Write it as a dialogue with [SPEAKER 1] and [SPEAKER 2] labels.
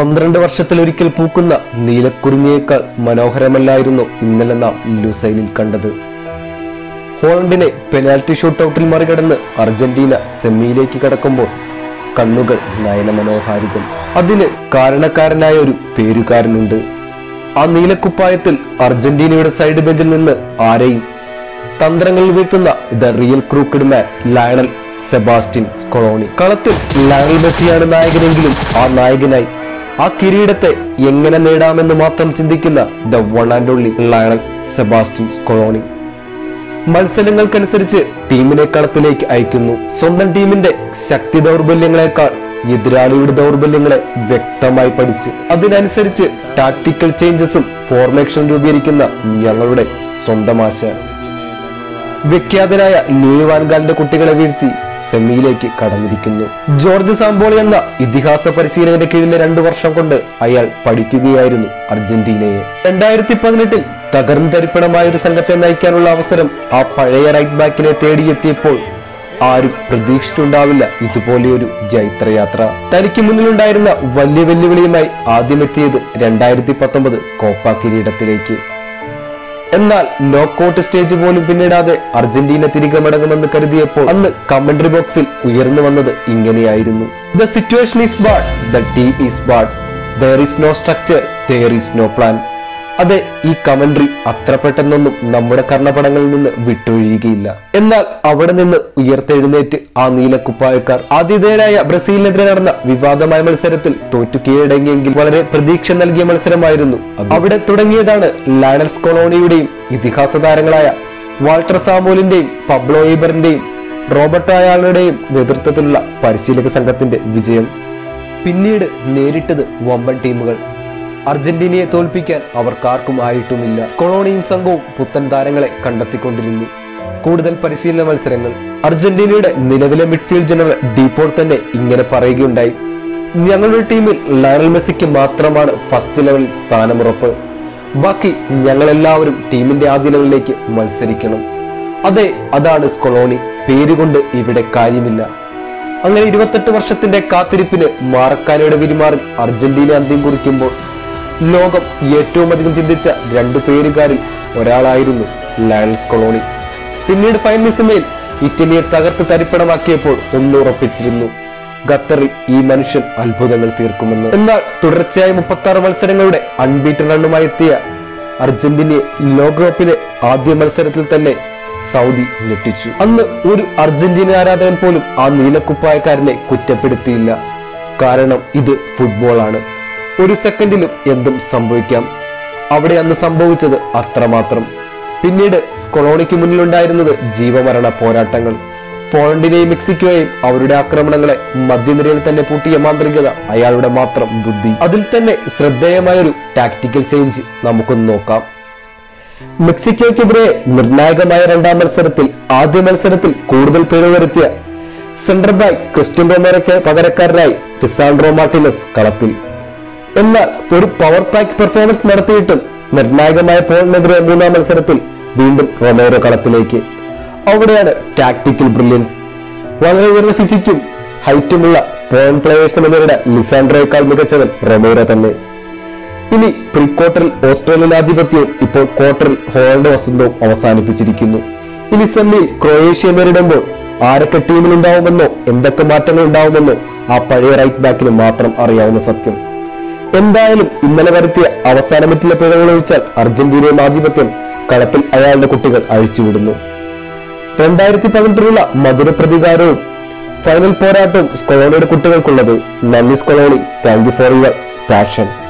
[SPEAKER 1] പന്ത്രണ്ട് വർഷത്തിലൊരിക്കൽ പൂക്കുന്ന നീലക്കുറിഞ്ഞയേക്കാൾ മനോഹരമല്ലായിരുന്നു ഇന്നലെ നാം ലുസൈലിൽ കണ്ടത് ഹോളണ്ടിനെ പെനാൽറ്റി ഷൂട്ടൌട്ടിൽ മറികടന്ന് അർജന്റീന സെമിയിലേക്ക് കടക്കുമ്പോൾ കണ്ണുകൾ നയനമനോഹാരിതം അതിന് കാരണക്കാരനായ ഒരു പേരുകാരനുണ്ട് ആ നീലക്കുപ്പായത്തിൽ അർജന്റീനയുടെ സൈഡ് ബെഞ്ചിൽ നിന്ന് ആരെയും തന്ത്രങ്ങളിൽ വീഴ്ത്തുന്ന the real crooked man Lionel Sebastian Scaloni കളത്തിൽ ലയണൽ മെസ്സിയാണ് നായകനെങ്കിലും ആ നായകനായി ആ കിരീടത്തെ എങ്ങനെ നേടാമെന്ന് മാത്രം ചിന്തിക്കുന്ന the one and only Lionel Sebastian Scaloni മത്സരങ്ങൾക്കനുസരിച്ച് ടീമിനെ കളത്തിലേക്ക് അയക്കുന്നു സ്വന്തം ടീമിന്റെ ശക്തി ദൗർബല്യങ്ങളെക്കാൾ എതിരാളിയുടെ ദൗർബല്യങ്ങളെ വ്യക്തമായി പഠിച്ച് അതിനനുസരിച്ച് ടാക്ടിക്കൽ ചേഞ്ചസും ഫോർമേഷൻ രൂപീകരിക്കുന്ന ഞങ്ങളുടെ സ്വന്തം ആശ വിഖ്യാതനായ ലൂയി വാൻഗാലിന്റെ കുട്ടികളെ വീഴ്ത്തി സെമിയിലേക്ക് കടന്നിരിക്കുന്നു ജോർജ് സാമ്പോളി എന്ന ഇതിഹാസ പരിശീലകന്റെ കീഴിലെ രണ്ടു വർഷം കൊണ്ട് അയാൾ പഠിക്കുകയായിരുന്നു അർജന്റീനയെ രണ്ടായിരത്തി പതിനെട്ടിൽ തകർന്നു തരിപ്പണമായ ഒരു സംഘത്തെ നയിക്കാനുള്ള അവസരം ആ പഴയ റൈറ്റ് ബാക്കിനെ തേടിയെത്തിയപ്പോൾ ആരും പ്രതീക്ഷിച്ചിട്ടുണ്ടാവില്ല ഇതുപോലെയൊരു ജൈത്രയാത്ര തനിക്ക് മുന്നിലുണ്ടായിരുന്ന വലിയ വെല്ലുവിളിയുമായി ആദ്യമെത്തിയത് രണ്ടായിരത്തി പത്തൊമ്പത് കോപ്പ കിരീടത്തിലേക്ക് എന്നാൽ നോക്കൌട്ട് സ്റ്റേജ് പോലും പിന്നിടാതെ അർജന്റീന തിരികെ മടങ്ങുമെന്ന് കരുതിയപ്പോൾ അന്ന് കമന്ററി ബോക്സിൽ ഉയർന്നു വന്നത് ഇങ്ങനെയായിരുന്നു the situation is bad the team is bad there is no structure there is no plan അതെ ഈ കമന്ററി അത്ര പെട്ടെന്നൊന്നും നമ്മുടെ കർണപടങ്ങളിൽ നിന്ന് വിട്ടൊഴിയുകയില്ല എന്നാൽ അവിടെ നിന്ന് ഉയർത്തെഴുന്നേറ്റ് ആ നീലക്കുപ്പായക്കാർ ആതിഥേയരായ ബ്രസീലിനെതിരെ നടന്ന വിവാദമായ മത്സരത്തിൽ തോറ്റു കീഴടങ്ങിയെങ്കിൽ വളരെ പ്രതീക്ഷ നൽകിയ മത്സരമായിരുന്നു അത്. അവിടെ തുടങ്ങിയതാണ് ലയണൽസ് കൊളോണിയുടെയും ഇതിഹാസ താരങ്ങളായ വാൾട്ടർ സാമോലിന്റെയും പബ്ലോ ഈബറിന്റെയും റോബർട്ടോ അയാളുടെയും നേതൃത്വത്തിലുള്ള പരിശീലക സംഘത്തിന്റെ വിജയം പിന്നീട് നേരിട്ടത് വമ്പൻ ടീമുകൾ അർജന്റീനയെ തോൽപ്പിക്കാൻ അവർക്കാർക്കും ആയിട്ടുമില്ല സ്കൊളോണിയും സംഘവും പുത്തൻ താരങ്ങളെ കണ്ടെത്തിക്കൊണ്ടിരുന്നു കൂടുതൽ പരിശീലന മത്സരങ്ങൾ അർജന്റീനയുടെ നിലവിലെ മിഡ്ഫീൽഡ് ജനറൽ ഡീപോൾ തന്നെ ഇങ്ങനെ പറയുകയുണ്ടായി ഞങ്ങളുടെ ടീമിൽ ലയണൽ മെസ്സിക്ക് മാത്രമാണ് ഫസ്റ്റ് ലെവലിൽ സ്ഥാനമുറപ്പ് ബാക്കി ഞങ്ങളെല്ലാവരും ടീമിന്റെ ആദ്യ ലെവലിലേക്ക് മത്സരിക്കണം അതെ അതാണ് സ്കൊളോണി പേരുകൊണ്ട് ഇവിടെ കാര്യമില്ല അങ്ങനെ ഇരുപത്തെട്ട് വർഷത്തിന്റെ കാത്തിരിപ്പിന് മാറക്കാനയുടെ വിരിമാറിൽ അർജന്റീന അന്ത്യം കുറിക്കുമ്പോൾ ലോകം ഏറ്റവും അധികം ചിന്തിച്ച രണ്ടു പേരുകാരിൽ ഒരാളായിരുന്നു ലയണൽസ് കൊളോണി പിന്നീട് ഫൈനൽ സെമിയിൽ ഇറ്റലിയെ തകർത്ത് തരിപ്പണമാക്കിയപ്പോൾ ഒന്നുറപ്പിച്ചിരുന്നു ഖത്തറിൽ ഈ മനുഷ്യൻ അത്ഭുതങ്ങൾ തീർക്കുമെന്ന് എന്നാൽ തുടർച്ചയായ മുപ്പത്തി ആറ് മത്സരങ്ങളുടെ അൺബീറ്റൻ റണ്ണുമായി എത്തിയ അർജന്റീനയെ ലോകകപ്പിലെ ആദ്യ മത്സരത്തിൽ തന്നെ സൗദി ഞെട്ടിച്ചു അന്ന് ഒരു അർജന്റീന ആരാധകൻ പോലും ആ നീലക്കുപ്പായക്കാരനെ കുറ്റപ്പെടുത്തിയില്ല കാരണം ഇത് ഫുട്ബോളാണ് ഒരു സെക്കൻഡിലും എന്തും സംഭവിക്കാം അവിടെ അന്ന് സംഭവിച്ചത് അത്രമാത്രം പിന്നീട് സ്കൊളോണിക്ക് മുന്നിലുണ്ടായിരുന്നത് ജീവമരണ പോരാട്ടങ്ങൾ പോളണ്ടിനെയും മെക്സിക്കോയെയും അവരുടെ ആക്രമണങ്ങളെ മധ്യനിരയിൽ തന്നെ പൂട്ടിയ മാന്ത്രികത അയാളുടെ മാത്രം ബുദ്ധി അതിൽ തന്നെ ശ്രദ്ധേയമായൊരു ടാക്ടിക്കൽ ചേഞ്ച് നമുക്കൊന്ന് നോക്കാം മെക്സിക്കോയ്ക്കെതിരെ നിർണായകമായ രണ്ടാം മത്സരത്തിൽ ആദ്യ മത്സരത്തിൽ കൂടുതൽ പിഴവ് വരുത്തിയ സെൻട്രൽ ബാക്ക് ക്രിസ്ത്യൻ റൊമേറയ്ക്ക് പകരക്കാരനായി ടിസാൻഡ്രോ മാർട്ടിനസ് കളത്തിൽ എന്നാൽ ഒരു പവർ പാക്ക് പെർഫോമൻസ് നടത്തിയിട്ടും നിർണായകമായ പോളിനെതിരെ മൂന്നാം മത്സരത്തിൽ വീണ്ടും റൊമേറോ കളത്തിലേക്ക് അവിടെയാണ് ടാക്ടിക്കൽ ബ്രില്യൻസ് വളരെ ഉയർന്ന ഫിസിക്കും ഹൈറ്റുമുള്ള പോയിന്റ് പ്ലേയേഴ്സിനെ നേരിടാൻ ലിസാൻഡ്രോയേക്കാൾ മികച്ചവൻ റൊമേറോ തന്നെ ഇനി പ്രീ ക്വാർട്ടറിൽ ഓസ്ട്രേലിയൻ ആധിപത്യവും ഇപ്പോൾ ക്വാർട്ടറിൽ ഹോളണ്ട് വസന്തവും അവസാനിപ്പിച്ചിരിക്കുന്നു ഇനി സെമിയിൽ ക്രൊയേഷ്യ നേരിടുമ്പോൾ ആരൊക്കെ ടീമിലുണ്ടാവുമെന്നോ എന്തൊക്കെ മാറ്റങ്ങൾ ഉണ്ടാവുമെന്നോ ആ പഴയ റൈറ്റ് ബാക്കിന് മാത്രം അറിയാവുന്ന സത്യം എന്തായാലും ഇന്നലെ വരുത്തിയ അവസാന മിനിറ്റിലെ പിഴവുകൾ ഒഴിച്ചാൽ അർജന്റീനയും ആധിപത്യം കളത്തിൽ അയാളുടെ കുട്ടികൾ അഴിച്ചുവിടുന്നു രണ്ടായിരത്തി പതിനെട്ടിലുള്ള മധുര പ്രതികാരവും ഫൈനൽ പോരാട്ടവും സ്കൊളോണിയുടെ കുട്ടികൾക്കുള്ളത് നന്ദി Scaloni thank you for your passion